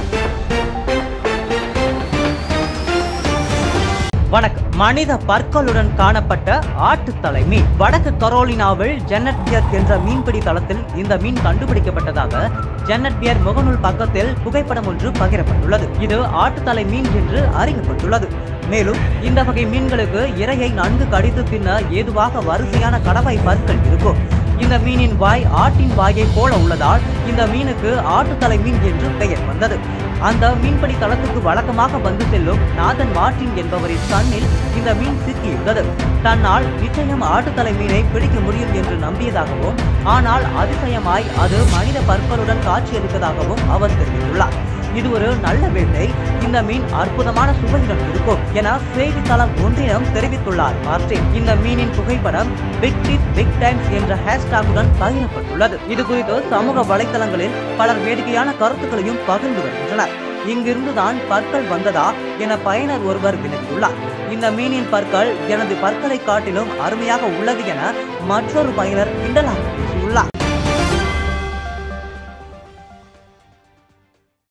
வணக்கம் மனித பற்களுடன் காணப்பட்ட ஆட்டுத்தலை மீன் வடக்கு கரோலினாவில் ஜென்னட் பியர் என்ற மீன்பிடி தளத்தில் இந்த மீன் கண்டுபிடிக்கப்பட்டதாக ஜென்னட் பியர் முகநூல் பக்கத்தில் புகைப்படம் ஒன்று பகிரப்பட்டுள்ளது இது ஆட்டுத்தலை மீன் என்று அறியப்பட்டுள்ளது மேலும் இந்த வகை மீன்களுக்கு இரையை நன்கு கடித்து தின்ன ஏதுவாக வரிசையான கடவை பற்கள் இருக்கும் இந்த மீனின் வாய் ஆட்டின் வாயை போல உள்ளதால் இந்த மீனுக்கு ஆட்டுத்தலை மீன் என்று பெயர் வந்தது அந்த மீன்பிடி தளத்துக்கு வழக்கமாக வந்து செல்லும் நாதன் மார்டின் என்பவரின் கண்ணில் இந்த மீன் சிக்கியுள்ளது தன்னால் நிச்சயம் ஆட்டுத்தலை மீனை பிடிக்க முடியும் என்று நம்பியதாகவும் ஆனால் அதிசயமாய் அது மனித பற்களுடன் காட்சியளிப்பதாகவும் அவர் தெரிவித்துள்ளார் இது ஒரு நல்ல வேட்டை இந்த மீன் அற்புதமான சுவையுடன் இருக்கும் என செய்தித்தளம் ஒன்றிடம் தெரிவித்துள்ளார் மார்டின் இந்த மீனின் புகைப்படம் பிக் டிப் பிக் டைம்ஸ் என்ற ஹேஷ்டாகுடன் பகிரப்பட்டுள்ளது இது குறித்து சமூக வலைத்தளங்களில் பலர் வேடிக்கையான கருத்துக்களையும் பகிர்ந்து வருகின்றனர் இங்கிருந்துதான் பற்கள் வந்ததா என பயனர் ஒருவர் வினவியுள்ளார் இந்த மீனின் பற்கள் எனது பற்களை காட்டிலும் அருமையாக உள்ளது என மற்றொரு பயனர் கிண்டலாக